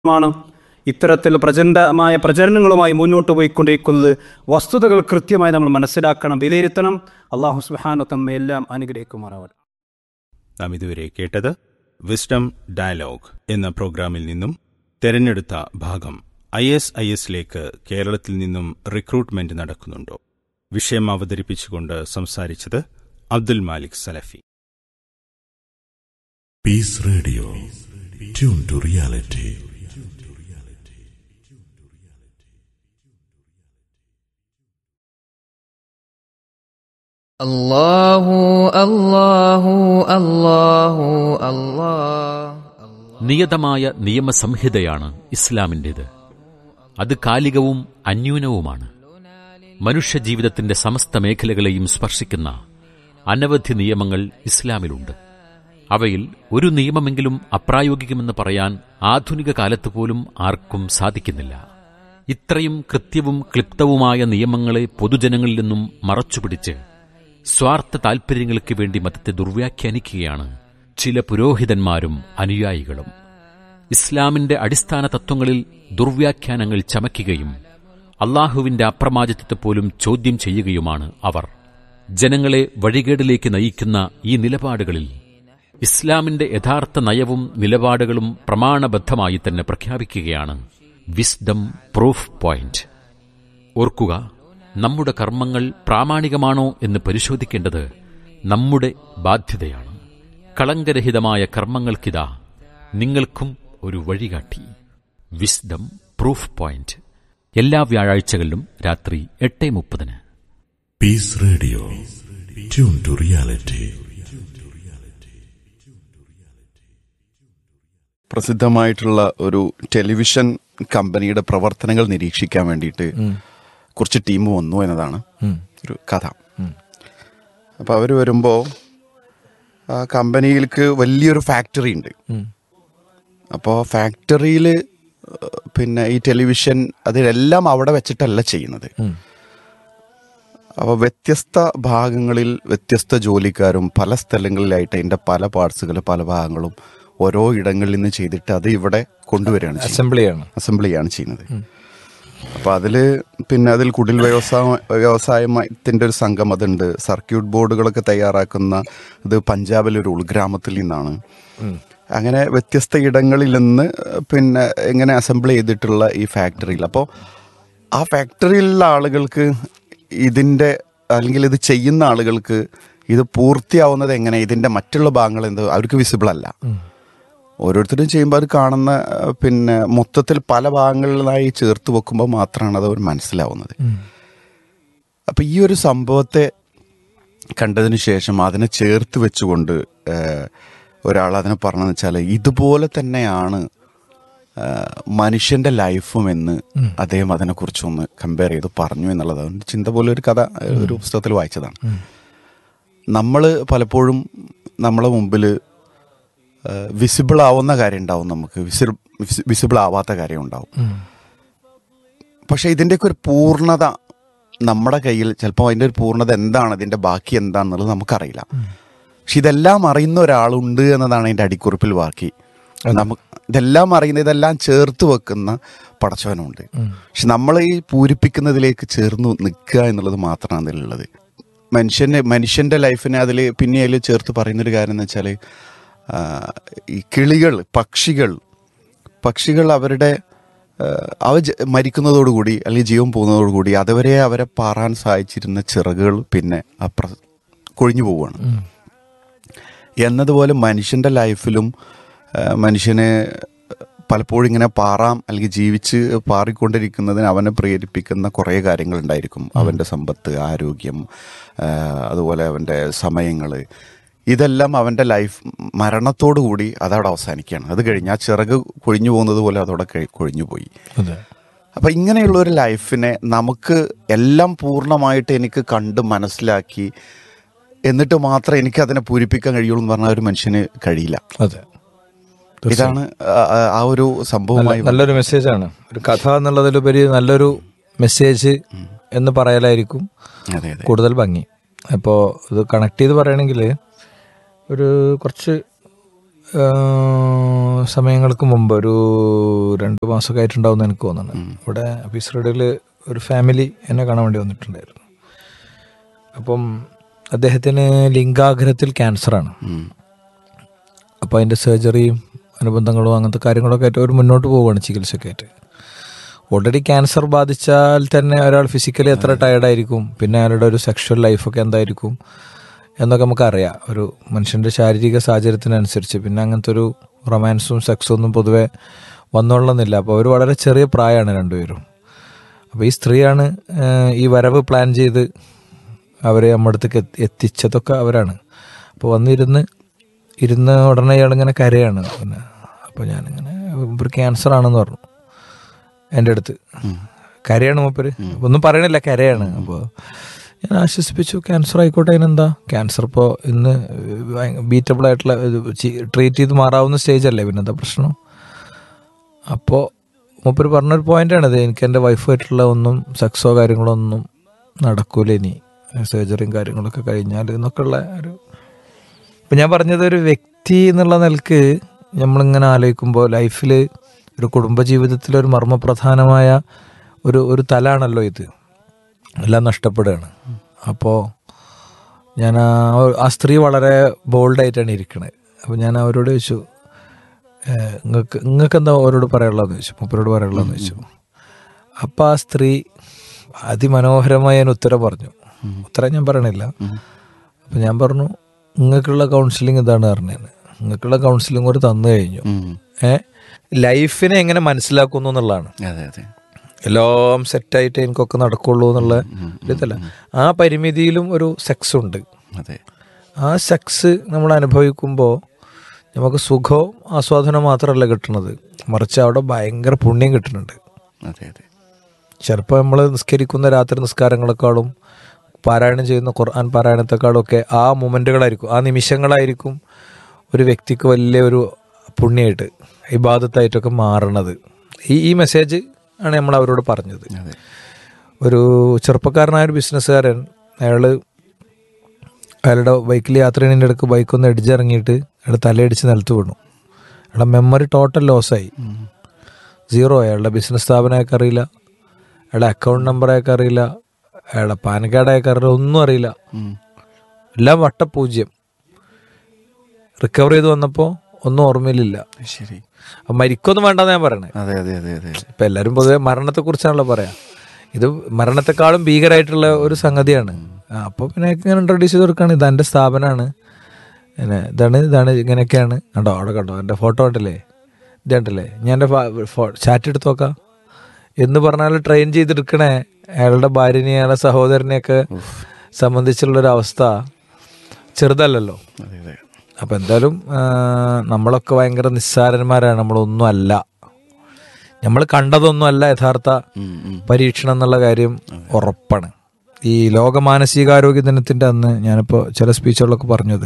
മാണ് ഇത്തരത്തിൽ പ്രചണ്ഡമായ പ്രചരണങ്ങളുമായി മുന്നോട്ട് പോയിക്കൊണ്ടിരിക്കുന്നത് വസ്തുതകൾ കൃത്യമായി നമ്മൾ മനസ്സിലാക്കണം വിലയിരുത്തണം അള്ളാഹു സുഹാനോ തമ്മെ എല്ലാം അനുഗ്രഹിക്കുമാറാവട്ടെ നാം ഇതുവരെ കേട്ടത് വിസ്ഡം ഡയലോഗ് എന്ന പ്രോഗ്രാമിൽ നിന്നും തെരഞ്ഞെടുത്ത ഭാഗം ഐ എസ് ഐ എസിലേക്ക് കേരളത്തിൽ നിന്നും റിക്രൂട്ട്മെന്റ് നടക്കുന്നുണ്ടോ വിഷയം അവതരിപ്പിച്ചുകൊണ്ട് സംസാരിച്ചത് അബ്ദുൽ മാലിക് സലഫി Peace Radio. Tune to reality. الله الله الله الله നിയതമായ നിയമസംഹിതയാണ് ഇസ്ലാമിൻ്റേത് അത് കാലികവും അന്യൂനവുമാണ് മനുഷ്യജീവിതത്തിന്റെ സമസ്ത മേഖലകളെയും സ്പർശിക്കുന്ന അനവധി നിയമങ്ങൾ ഇസ്ലാമിലുണ്ട് അവയിൽ ഒരു നിയമമെങ്കിലും അപ്രായോഗികമെന്ന് പറയാൻ ആധുനിക കാലത്ത് പോലും ആർക്കും സാധിക്കുന്നില്ല ഇത്രയും കൃത്യവും ക്ലിപ്തവുമായ നിയമങ്ങളെ പൊതുജനങ്ങളിൽ നിന്നും മറച്ചുപിടിച്ച് സ്വാർത്ഥ താൽപര്യങ്ങൾക്ക് വേണ്ടി മതത്തെ ദുർവ്യാഖ്യാനിക്കുകയാണ് ചില പുരോഹിതന്മാരും അനുയായികളും ഇസ്ലാമിന്റെ അടിസ്ഥാന തത്വങ്ങളിൽ ദുർവ്യാഖ്യാനങ്ങൾ ചമയ്ക്കുകയും അള്ളാഹുവിന്റെ അപ്രമാദിത്വത്തെ പോലും ചോദ്യം ചെയ്യുകയുമാണ് അവർ ജനങ്ങളെ വഴികേടിലേക്ക് നയിക്കുന്ന ഈ നിലപാടുകളിൽ ഇസ്ലാമിന്റെ യഥാർത്ഥ നയവും നിലപാടുകളും പ്രമാണബദ്ധമായി തന്നെ പ്രഖ്യാപിക്കുകയാണ് വിസ്ഡം പ്രൂഫ് പോയിന്റ് ഓർക്കുക നമ്മുടെ കർമ്മങ്ങൾ പ്രാമാണികമാണോ എന്ന് പരിശോധിക്കേണ്ടത് നമ്മുടെ ബാധ്യതയാണ് കളങ്കരഹിതമായ കർമ്മങ്ങൾക്കിതാ നിങ്ങൾക്കും ഒരു വഴികാട്ടി വിസ്ഡം പ്രൂഫ് പോയിന്റ് എല്ലാ വ്യാഴാഴ്ചകളിലും രാത്രി എട്ട് മുപ്പതിന് Peace Radio. Tune to reality. പ്രസിദ്ധമായിട്ടുള്ള ഒരു ടെലിവിഷൻ കമ്പനിയുടെ പ്രവർത്തനങ്ങൾ നിരീക്ഷിക്കാൻ വേണ്ടിയിട്ട് കുറച്ച് ടീം വന്നു എന്നതാണ് ഒരു കഥ അപ്പോൾ അവർ വരുമ്പോൾ ആ കമ്പനിയിലേക്ക് വലിയൊരു ഫാക്ടറി ഉണ്ട് അപ്പോൾ ഫാക്ടറിയിൽ പിന്നെ ഈ ടെലിവിഷൻ അതിലെല്ലാം അവിടെ വെച്ചിട്ടല്ല ചെയ്യുന്നത് അപ്പോൾ വ്യത്യസ്ത ഭാഗങ്ങളിൽ വ്യത്യസ്ത ജോലിക്കാരും പല സ്ഥലങ്ങളിലായിട്ട് അതിൻ്റെ പല പാർട്സുകൾ പല ഭാഗങ്ങളും ഓരോ ഇടങ്ങളിൽ നിന്ന് ചെയ്തിട്ട് അത് ഇവിടെ കൊണ്ടുവരികയാണ് ചെയ്യുന്നത് അസംബ്ലിയാണ് അസംബ്ലിയാണ് ചെയ്യുന്നത് അപ്പോൾ അതിൽ പിന്നെ അതിൽ കുടിൽ വ്യവസായ വ്യവസായത്തിൻ്റെ ഒരു സംഘം അതുണ്ട് സർക്യൂട്ട് ബോർഡുകളൊക്കെ തയ്യാറാക്കുന്ന ഇത് പഞ്ചാബിലെ ഒരു ഉൾഗ്രാമത്തിൽ നിന്നാണ് അങ്ങനെ വ്യത്യസ്ത ഇടങ്ങളിൽ നിന്ന് പിന്നെ ഇങ്ങനെ അസംബിൾ ചെയ്തിട്ടുള്ള ഈ ഫാക്ടറിയിൽ അപ്പോൾ ആ ഫാക്ടറിയിലുള്ള ആളുകൾക്ക് ഇതിൻ്റെ അല്ലെങ്കിൽ ഇത് ചെയ്യുന്ന ആളുകൾക്ക് ഇത് പൂർത്തിയാവുന്നത് എങ്ങനെ ഇതിൻ്റെ മറ്റുള്ള ഭാഗങ്ങൾ എന്ത് അവർക്ക് വിസിബിൾ അല്ല ഓരോരുത്തരും ചെയ്യുമ്പോൾ അത് കാണുന്ന അഹ് പിന്നെ മൊത്തത്തിൽ പല ഭാഗങ്ങളിലായി ചേർത്ത് വെക്കുമ്പോൾ മാത്രമാണ് അത് അവർ മനസ്സിലാവുന്നത് അപ്പം ഈ ഒരു സംഭവത്തെ കണ്ടതിന് ശേഷം അതിനെ ചേർത്ത് വെച്ചുകൊണ്ട് ഏഹ്, ഒരാൾ അതിനെ പറഞ്ഞതെന്ന് വെച്ചാൽ ഇതുപോലെ തന്നെയാണ് ഏഹ്, മനുഷ്യന്റെ ലൈഫും എന്ന് അദ്ദേഹം അതിനെക്കുറിച്ച് ഒന്ന് കമ്പയർ ചെയ്ത് പറഞ്ഞു എന്നുള്ളത് അവൻ്റെ ചിന്ത പോലെ ഒരു കഥ ഏഹ്, ഒരു പുസ്തകത്തിൽ വായിച്ചതാണ് നമ്മൾ പലപ്പോഴും നമ്മളെ മുമ്പിൽ വിസിബിൾ ആവുന്ന കാര്യം ഉണ്ടാവും നമുക്ക് വിസിബിൾ ആവാത്ത കാര്യം ഉണ്ടാവും പക്ഷെ ഇതിൻ്റെയൊക്കെ ഒരു പൂർണ്ണത നമ്മുടെ കയ്യിൽ ചിലപ്പോൾ അതിൻ്റെ ഒരു പൂർണ്ണത എന്താണ് ഇതിൻ്റെ ബാക്കി എന്താണെന്നുള്ളത് നമുക്കറിയില്ല പക്ഷെ ഇതെല്ലാം അറിയുന്ന ഒരാളുണ്ട് എന്നതാണ് അതിൻ്റെ അടിക്കുറിപ്പിൽ ബാക്കി നമുക്ക് ഇതെല്ലാം അറിയുന്ന ഇതെല്ലാം ചേർത്ത് വെക്കുന്ന പടച്ചവനുണ്ട് പക്ഷെ നമ്മൾ ഈ പൂരിപ്പിക്കുന്നതിലേക്ക് ചേർന്ന് നിൽക്കുക എന്നുള്ളത് മാത്രമാണ് അതിലുള്ളത് മനുഷ്യന് മനുഷ്യൻ്റെ ലൈഫിനെ അതിൽ പിന്നെ അതിൽ ചേർത്ത് പറയുന്നൊരു കാര്യം എന്ന് വെച്ചാൽ ഈ കിളികൾ പക്ഷികൾ പക്ഷികൾ അവരുടെ ആ, അവ ജ- മരിക്കുന്നതോടുകൂടി അല്ലെങ്കിൽ ജീവൻ പോകുന്നതോടുകൂടി അതുവരെ അവരെ പാറാൻ സഹായിച്ചിരുന്ന ചിറകുകൾ പിന്നെ അപ്ര കൊഴിഞ്ഞു പോവുകയാണ് എന്നതുപോലെ മനുഷ്യൻ്റെ ലൈഫിലും ആ, മനുഷ്യന് പലപ്പോഴും ഇങ്ങനെ പാറാം അല്ലെങ്കിൽ ജീവിച്ച് പാറിക്കൊണ്ടിരിക്കുന്നതിന് അവനെ പ്രേരിപ്പിക്കുന്ന കുറേ കാര്യങ്ങളുണ്ടായിരിക്കും അവൻ്റെ സമ്പത്ത് ആരോഗ്യം ആ, അതുപോലെ അവൻ്റെ സമയങ്ങൾ ഇതെല്ലാം അവൻ്റെ ലൈഫ് മരണത്തോടു കൂടി അതവിടെ അവസാനിക്കുകയാണ് അത് കഴിഞ്ഞ് ആ ചിറക് കൊഴിഞ്ഞു പോകുന്നത് പോലെ അതവിടെ കഴി- കൊഴിഞ്ഞു പോയി അതെ അപ്പൊ ഇങ്ങനെയുള്ള ഒരു ലൈഫിനെ നമുക്ക് എല്ലാം പൂർണ്ണമായിട്ട് എനിക്ക് കണ്ട് മനസ്സിലാക്കി എന്നിട്ട് മാത്രമേ എനിക്ക് അതിനെ പൂരിപ്പിക്കാൻ കഴിയുള്ളൂ എന്ന് പറഞ്ഞാൽ ഒരു മനുഷ്യന് കഴിയില്ല അതെ ഇതാണ് ആ- ആ- ആ ഒരു സംഭവമായി നല്ലൊരു മെസ്സേജാണ് ഒരു കഥ എന്നുള്ളതിലുപരി നല്ലൊരു മെസ്സേജ് എന്ന് പറയലായിരിക്കും അതെ അതെ കൂടുതൽ ഭംഗി അപ്പോൾ ഇത് കണക്ട് ചെയ്ത് പറയണമെങ്കിൽ ഒരു കുറച്ച് ഏഹ്, സമയങ്ങൾക്ക് മുമ്പ് ഒരു രണ്ട് മാസമൊക്കെ ആയിട്ടുണ്ടാവും എനിക്ക് തോന്നുന്നു ഇവിടെ ഓഫീസ് റേഡിയോയിൽ ഒരു ഫാമിലി എന്നെ കാണാൻ വേണ്ടി വന്നിട്ടുണ്ടായിരുന്നു അപ്പം അദ്ദേഹത്തിന് ലിംഗാഗ്രഹത്തിൽ ക്യാൻസറാണ് അപ്പോൾ അതിൻ്റെ സർജറിയും അനുബന്ധങ്ങളും അങ്ങനത്തെ കാര്യങ്ങളൊക്കെ ആയിട്ട് അവർ മുന്നോട്ട് പോവുകയാണ് ചികിത്സയൊക്കെ ആയിട്ട് ഓൾറെഡി ക്യാൻസർ ബാധിച്ചാൽ തന്നെ ഒരാൾ ഫിസിക്കലി എത്ര ടയർഡായിരിക്കും പിന്നെ അയാളുടെ ഒരു സെക്ഷൽ ലൈഫൊക്കെ എന്തായിരിക്കും എന്നൊക്കെ നമുക്കറിയാം ഒരു മനുഷ്യൻ്റെ ശാരീരിക സാഹചര്യത്തിനനുസരിച്ച് പിന്നെ അങ്ങനത്തെ ഒരു റൊമാൻസും സെക്സും ഒന്നും പൊതുവെ വന്നോളണമെന്നില്ല അപ്പോൾ അവർ വളരെ ചെറിയ പ്രായമാണ് രണ്ടുപേരും അപ്പോൾ ഈ സ്ത്രീയാണ് ഏഹ്, ഈ വരവ് പ്ലാൻ ചെയ്ത് അവരെ നമ്മുടെ അടുത്തേക്ക് എത്തി- എത്തിച്ചതൊക്കെ അവരാണ് അപ്പോൾ വന്നിരുന്ന് ഇരുന്ന് ഉടനെ ഇയാളിങ്ങനെ കരയാണ് പിന്നെ അപ്പോൾ ഞാനിങ്ങനെ ഒരു ക്യാൻസർ ആണെന്ന് പറഞ്ഞു എൻ്റെ അടുത്ത് കരയാണ് മൂപ്പര് ഒന്നും പറയണില്ല കരയാണ് അപ്പോൾ ഞാൻ ആശ്വസിപ്പിച്ചു ക്യാൻസർ ആയിക്കോട്ടെ അതിനെന്താ ക്യാൻസർ ഇപ്പോൾ ഇന്ന് ബീറ്റബിൾ ആയിട്ടുള്ള ട്രീറ്റ് ചെയ്ത് മാറാവുന്ന സ്റ്റേജ് അല്ലേ പിന്നെന്താ പ്രശ്നം അപ്പോൾ മൂപ്പര് പറഞ്ഞൊരു പോയിന്റാണിത് എനിക്ക് എൻ്റെ വൈഫായിട്ടുള്ള ഒന്നും സെക്സോ കാര്യങ്ങളോ ഒന്നും നടക്കൂല ഇനി സർജറിയും കാര്യങ്ങളൊക്കെ കഴിഞ്ഞാൽ എന്നൊക്കെയുള്ള ഒരു ഇപ്പം ഞാൻ പറഞ്ഞത് ഒരു വ്യക്തി എന്നുള്ള നിലക്ക് നമ്മളിങ്ങനെ ആലോചിക്കുമ്പോൾ ലൈഫിൽ ഒരു കുടുംബജീവിതത്തിലെ ഒരു മർമ്മപ്രധാനമായ ഒരു ഒരു തലാണല്ലോ ഇത് എല്ലാം നഷ്ടപ്പെടുകയാണ് അപ്പോൾ ഞാൻ ആ ആ സ്ത്രീ വളരെ ബോൾഡായിട്ടാണ് ഇരിക്കണത് അപ്പോൾ ഞാൻ അവരോട് ചോദിച്ചു നിങ്ങൾക്ക് നിങ്ങൾക്ക് എന്താ അവരോട് പറയാനുള്ളതെന്ന് ചോദിച്ചു മൂപ്പരോട് പറയാനുള്ളതെന്ന് ചോദിച്ചു അപ്പം ആ സ്ത്രീ അതിമനോഹരമായി ഞാൻ ഉത്തരം പറഞ്ഞു ഉത്തരം ഞാൻ പറയണില്ല അപ്പം ഞാൻ പറഞ്ഞു നിങ്ങൾക്കുള്ള കൗൺസിലിംഗ് ഇതാണ് പറഞ്ഞത് നിങ്ങൾക്കുള്ള കൗൺസിലിംഗ് ഒരു തന്നു കഴിഞ്ഞു ഏ ലൈഫിനെ എങ്ങനെ മനസ്സിലാക്കുന്നു എന്നുള്ളതാണ് അതെ അതെ എല്ലാം സെറ്റായിട്ട് എനിക്കൊക്കെ നടക്കുള്ളൂ എന്നുള്ള ഇതല്ല ആ പരിമിതിയിലും ഒരു സെക്സ് ഉണ്ട് അതെ ആ സെക്സ് നമ്മൾ അനുഭവിക്കുമ്പോൾ നമുക്ക് സുഖവും ആസ്വാദനവും മാത്രമല്ല കിട്ടുന്നത് മറിച്ച് അവിടെ ഭയങ്കര പുണ്യം കിട്ടുന്നുണ്ട് അതെ അതെ ചിലപ്പോൾ നമ്മൾ നിസ്കരിക്കുന്ന രാത്രി നിസ്കാരങ്ങളെക്കാളും പാരായണം ചെയ്യുന്ന ഖുർആൻ പാരായണത്തെക്കാളും ഒക്കെ ആ മൊമെൻറ്റുകളായിരിക്കും ആ നിമിഷങ്ങളായിരിക്കും ഒരു വ്യക്തിക്ക് വലിയ ഒരു പുണ്യമായിട്ട് ഇബാദത്തായിട്ടൊക്കെ മാറണത് ഈ ഈ മെസ്സേജ് ആണ് നമ്മൾ അവരോട് പറഞ്ഞത് അതെ ഒരു ചെറുപ്പക്കാരനായ ഒരു ബിസിനസ്സുകാരൻ അയാൾ അയാളുടെ ബൈക്കിൽ യാത്ര ചെയ്യുന്നതിൻ്റെ ഇടയ്ക്ക് ബൈക്കൊന്ന് ഇടിച്ചിറങ്ങിയിട്ട് അയാളുടെ തലയിടിച്ച് നിലത്ത് വീണു അയാളുടെ മെമ്മറി ടോട്ടൽ ലോസായി സീറോ അയാളുടെ ബിസിനസ് സ്ഥാപനം അയാൾക്ക് അറിയില്ല അയാളുടെ അക്കൗണ്ട് നമ്പർ അയാൾക്ക് അറിയില്ല അയാളുടെ പാൻ കാർഡ് അയാൾക്ക് അറിയില്ല ഒന്നും അറിയില്ല എല്ലാം വട്ടപൂജ്യം റിക്കവർ ചെയ്ത് വന്നപ്പോൾ ഒന്നും ഓർമ്മയിലില്ല ശരി അപ്പം മരിക്കൊന്നും വേണ്ടെന്ന് ഞാൻ പറയണേ അതെ അതെ അതെ അതെ ഇപ്പം എല്ലാവരും പൊതുവെ മരണത്തെക്കുറിച്ചാണല്ലോ പറയാം ഇത് മരണത്തെക്കാളും ഭീകരമായിട്ടുള്ള ഒരു സംഗതിയാണ് ആ, അപ്പോൾ പിന്നെ ഇങ്ങനെ ഇൻട്രൊഡ്യൂസ് ചെയ്ത് കൊടുക്കുകയാണ് ഇത് എൻ്റെ സ്ഥാപനമാണ് പിന്നെ ഇതാണ് ഇതാണ് ഇങ്ങനെയൊക്കെയാണ് കണ്ടോ അവിടെ കണ്ടോ എൻ്റെ ഫോട്ടോ ഉണ്ടല്ലേ ഇത് കണ്ടല്ലേ ഞാൻ എൻ്റെ ചാറ്റ് എടുത്ത് നോക്കാം എന്ന് പറഞ്ഞാൽ ട്രെയിൻ ചെയ്തെടുക്കണേ അയാളുടെ ഭാര്യനെ അയാളുടെ സഹോദരനെയൊക്കെ സംബന്ധിച്ചുള്ളൊരു അവസ്ഥ ചെറുതല്ലല്ലോ അതെ അതെ അപ്പം എന്തായാലും ആ, നമ്മളൊക്കെ ഭയങ്കര നിസ്സാരന്മാരാണ് നമ്മളൊന്നും അല്ല നമ്മൾ കണ്ടതൊന്നും അല്ല യഥാർത്ഥ പരീക്ഷണം എന്നുള്ള കാര്യം ഉറപ്പാണ് ഈ ലോക മാനസികാരോഗ്യ ദിനത്തിൻ്റെ അന്ന് ഞാനിപ്പോൾ ചില സ്പീച്ചുകളിലൊക്കെ പറഞ്ഞത്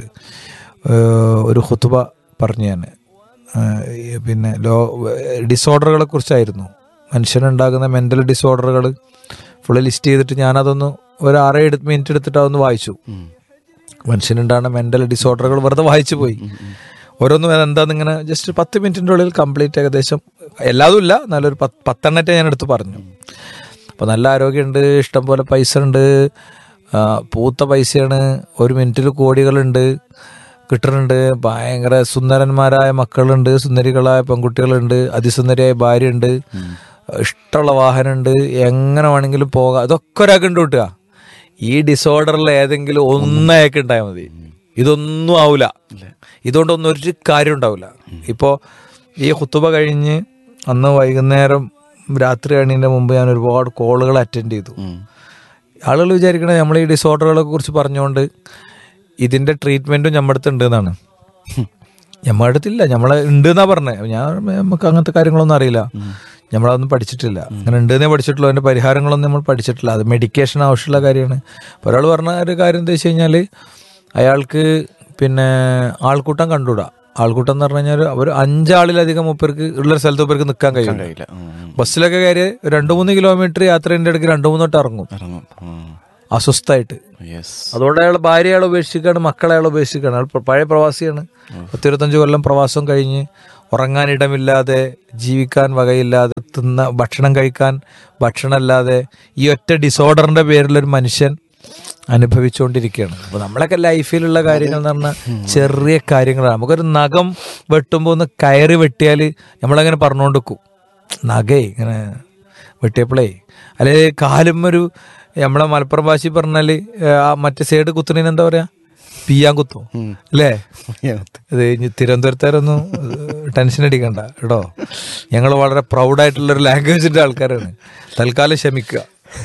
ഏഹ്, ഒരു ഹുത്തുബ പറഞ്ഞു ഞാൻ ഏഹ്, ഈ പിന്നെ ലോ ഡിസോർഡറുകളെ കുറിച്ചായിരുന്നു മനുഷ്യനുണ്ടാകുന്ന മെൻ്റൽ ഡിസോർഡറുകൾ ഫുള്ള് ലിസ്റ്റ് ചെയ്തിട്ട് ഞാനതൊന്ന് ഒരു ആറേഴ് മിനിറ്റ് എടുത്തിട്ട് അതൊന്ന് വായിച്ചു മനുഷ്യനുണ്ടാകുന്ന മെൻ്റൽ ഡിസോർഡറുകൾ വെറുതെ വായിച്ചു പോയി ഓരോന്നും എന്താന്ന് ഇങ്ങനെ ജസ്റ്റ് പത്ത് മിനിറ്റിൻ്റെ ഉള്ളിൽ കംപ്ലീറ്റ് ഏകദേശം എല്ലാതും ഇല്ല നല്ലൊരു പത്ത് പത്തെണ്ണത്തെ ഞാൻ എടുത്ത് പറഞ്ഞു അപ്പോൾ നല്ല ആരോഗ്യമുണ്ട് ഇഷ്ടംപോലെ പൈസ ഉണ്ട് ആ, പൂത്ത പൈസയാണ് ഒരു മിനിറ്റിൽ കോടികളുണ്ട് കിട്ടുന്നുണ്ട് ഭയങ്കര സുന്ദരന്മാരായ മക്കളുണ്ട് സുന്ദരികളായ പെൺകുട്ടികളുണ്ട് അതിസുന്ദരിയായ ഭാര്യയുണ്ട് ഇഷ്ടമുള്ള വാഹനമുണ്ട് എങ്ങനെ വേണമെങ്കിലും പോകാം ഇതൊക്കെ ഒരാൾക്ക് ഉണ്ട് കിട്ടുക ഈ ഡിസോർഡറിൽ ഏതെങ്കിലും ഒന്നയൊക്കെ ഉണ്ടായാൽ മതി ഇതൊന്നും ആവില്ല ഇതുകൊണ്ടൊന്നും ഒരു കാര്യം ഉണ്ടാവില്ല ഇപ്പോൾ ഈ കുത്തുബ കഴിഞ്ഞ് അന്ന് വൈകുന്നേരം രാത്രി അണീൻ്റെ മുമ്പ് ഞാൻ ഒരുപാട് കോളുകൾ അറ്റൻഡ് ചെയ്തു ആളുകൾ വിചാരിക്കണേ നമ്മൾ ഈ ഡിസോർഡറുകളെ കുറിച്ച് പറഞ്ഞുകൊണ്ട് ഇതിന്റെ ട്രീറ്റ്മെന്റും നമ്മുടെ അടുത്ത് ഉണ്ട് എന്നാണ് നമ്മുടെ അടുത്തില്ല നമ്മളെ ഉണ്ട് എന്നാ പറഞ്ഞത് ഞാൻ നമുക്ക് അങ്ങനത്തെ കാര്യങ്ങളൊന്നും അറിയില്ല നമ്മളതൊന്നും പഠിച്ചിട്ടില്ല അങ്ങനെ ഉണ്ടെന്നേ പഠിച്ചിട്ടുള്ളൂ അതിന്റെ പരിഹാരങ്ങളൊന്നും നമ്മൾ പഠിച്ചിട്ടില്ല അത് മെഡിക്കേഷൻ ആവശ്യമുള്ള കാര്യമാണ് അപ്പോൾ ഒരാൾ പറഞ്ഞ ഒരു കാര്യം എന്താ വെച്ച് കഴിഞ്ഞാൽ അയാൾക്ക് പിന്നെ ആൾക്കൂട്ടം കണ്ടുകൂടാ ആൾക്കൂട്ടം എന്ന് പറഞ്ഞു കഴിഞ്ഞാൽ ഒരു അഞ്ചാളിലധികം മുപ്പേർക്ക് ഉള്ള സ്ഥലത്ത് മുപ്പേർക്ക് നിൽക്കാൻ കഴിയില്ല കഴിയില്ല ഉം. ബസ്സിലൊക്കെ കയറി രണ്ട് മൂന്ന് കിലോമീറ്റർ യാത്രേൻ്റെ ഇടയ്ക്ക് രണ്ട് മൂന്ന് തൊട്ട് ഇറങ്ങും ഇറങ്ങും ഉം. അസ്വസ്ഥമായിട്ട് യെസ് അതുകൊണ്ട് അയാൾ ഭാര്യ അയാൾ ഉപേക്ഷിക്കുകയാണ് മക്കളെ അയാൾ ഉപേക്ഷിക്കുകയാണ് അയാൾ പ- പഴയ പ്രവാസിയാണ് പത്തിരുപത്തഞ്ച് കൊല്ലം പ്രവാസം കഴിഞ്ഞ് ഉറങ്ങാനിടമില്ലാതെ ജീവിക്കാൻ വകയില്ലാതെ തിന്ന ഭക്ഷണം കഴിക്കാൻ ഭക്ഷണമല്ലാതെ ഈ ഒറ്റ ഡിസോർഡറിന്റെ പേരിൽ ഒരു മനുഷ്യൻ അനുഭവിച്ചുകൊണ്ടിരിക്കുകയാണ് അപ്പോൾ നമ്മളൊക്കെ ലൈഫിലുള്ള കാര്യങ്ങൾ എന്ന് പറഞ്ഞാൽ ചെറിയ കാര്യങ്ങളാണ് നമുക്കൊരു നഖം വെട്ടുമ്പോൾ ഒന്ന് കയറി വെട്ടിയാൽ നമ്മളങ്ങനെ പറഞ്ഞുകൊണ്ട് വെക്കും നഖേ ഇങ്ങനെ വെട്ടിയപ്പോഴേ അല്ലെ കാലും ഒരു നമ്മളെ മലപ്പുറം ഭാഷയിൽ പറഞ്ഞാല് ആ മറ്റേ സൈഡ് കുത്തുന്നതിന് എന്താ പറയാ പിയാൻ കുത്തും അല്ലേ ഇത് ഇനി തിരുവനന്തപുരത്തുകാരൊന്നും ടെൻഷൻ അടിക്കണ്ട കേട്ടോ ഞങ്ങൾ വളരെ പ്രൗഡായിട്ടുള്ള ഒരു ലാംഗ്വേജിന്റെ ആൾക്കാരാണ് തൽക്കാലം ക്ഷമിക്കുക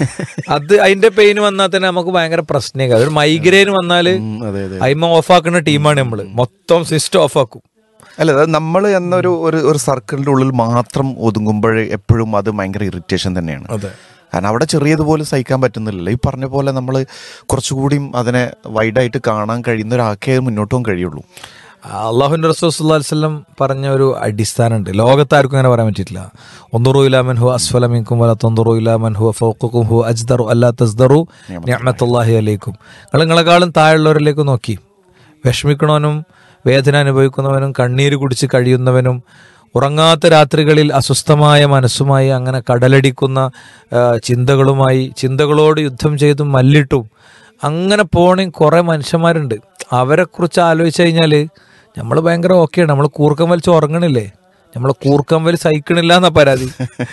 അത് അതിന്റെ പെയിൻ വന്നാൽ തന്നെ നമുക്ക് ഭയങ്കര പ്രശ്നമൊക്കെ ഒരു മൈഗ്രെയിൻ വന്നാല് അതെ അതെ അയിമ ഓഫാക്കുന്ന ടീമാണ് നമ്മള് മൊത്തം സിസ്റ്റം ഓഫാക്കും അല്ല അത് നമ്മൾ എന്നൊരു ഒരു ഒരു സർക്കിളിന്റെ ഉള്ളിൽ മാത്രം ഒതുങ്ങുമ്പോൾ എപ്പോഴും അത് ഭയങ്കര ഇറിറ്റേഷൻ തന്നെയാണ് അതെ കാരണം അവിടെ ചെറിയതുപോലെ സഹിക്കാൻ പറ്റുന്നില്ലല്ലോ ഈ പറഞ്ഞ പോലെ നമ്മൾ കുറച്ചുകൂടിയും അതിനെ വൈഡായിട്ട് കാണാൻ കഴിയുന്ന ഒരാൾക്കേ മുന്നോട്ട് പോകാൻ കഴിയുള്ളൂ അള്ളാഹുന്റെ റസൂസ്വല്ലം പറഞ്ഞ ഒരു അടിസ്ഥാനമുണ്ട് ലോകത്താർക്കും അങ്ങനെ പറയാൻ പറ്റിയിട്ടില്ല ഒന്നുറു ഇലാമൻ ഹു അസ്ഫലമിക്കും വല തൊന്തുറു ഇലാമൻ ഹു ഫൗക്കും ഹു അജ്ദറു അല്ലാ തസ്ദറു നിഅമത്തുല്ലാഹി അലൈക്കും നിങ്ങൾ നിങ്ങളെക്കാളും താഴെയുള്ളവരിലേക്ക് നോക്കി വിഷമിക്കണവനും വേദന അനുഭവിക്കുന്നവനും കണ്ണീര് കുടിച്ച് കഴിയുന്നവനും ഉറങ്ങാത്ത രാത്രികളിൽ അസ്വസ്ഥമായ മനസ്സുമായി അങ്ങനെ കടലടിക്കുന്ന ആ, ചിന്തകളുമായി ചിന്തകളോട് യുദ്ധം ചെയ്തും മല്ലിട്ടും അങ്ങനെ പോണേ കുറെ മനുഷ്യന്മാരുണ്ട് അവരെ കുറിച്ച് ആലോചിച്ച് കഴിഞ്ഞാല് നമ്മൾ ഭയങ്കര ഓക്കെയാണ് നമ്മൾ കൂർക്കം വലിച്ച് ഉറങ്ങണില്ലേ നമ്മൾ കൂർക്കം വലി സഹിക്കണില്ല എന്നാ പരാതി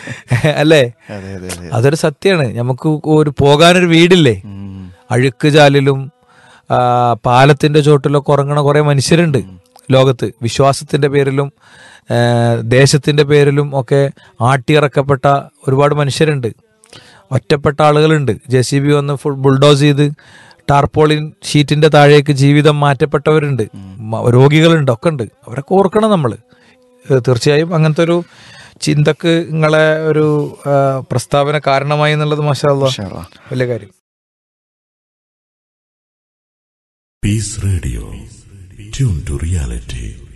അല്ലേ അതെ അതെ അതെ അതൊരു സത്യമാണ് നമുക്ക് ഒരു പോകാനൊരു വീടില്ലേ അഴുക്ക് ചാലിലും ആ, പാലത്തിന്റെ ചോട്ടിലൊക്കെ ഉറങ്ങണ കുറെ മനുഷ്യരുണ്ട് ലോകത്ത് വിശ്വാസത്തിന്റെ പേരിലും ആ, ദേശത്തിന്റെ പേരിലും ഒക്കെ ആട്ടിയിറക്കപ്പെട്ട ഒരുപാട് മനുഷ്യരുണ്ട് ഒറ്റപ്പെട്ട ആളുകളുണ്ട് ജെ സി ബി വന്ന് ഫുൾ ബുൾഡോസ് ചെയ്ത് ടാർപോളിൻ ഷീറ്റിന്റെ താഴേക്ക് ജീവിതം മാറ്റപ്പെട്ടവരുണ്ട് മ- രോഗികളുണ്ട് ഒക്കെ ഉണ്ട് അവരൊക്കെ ഓർക്കണം നമ്മൾ തീർച്ചയായും അങ്ങനത്തെ ഒരു ചിന്തക്ക് നിങ്ങളെ ഒരു ആ, പ്രസ്താവന കാരണമായി എന്നുള്ളത് മാഷാ അല്ലാ. വലിയ കാര്യം Peace Radio. Tune to reality.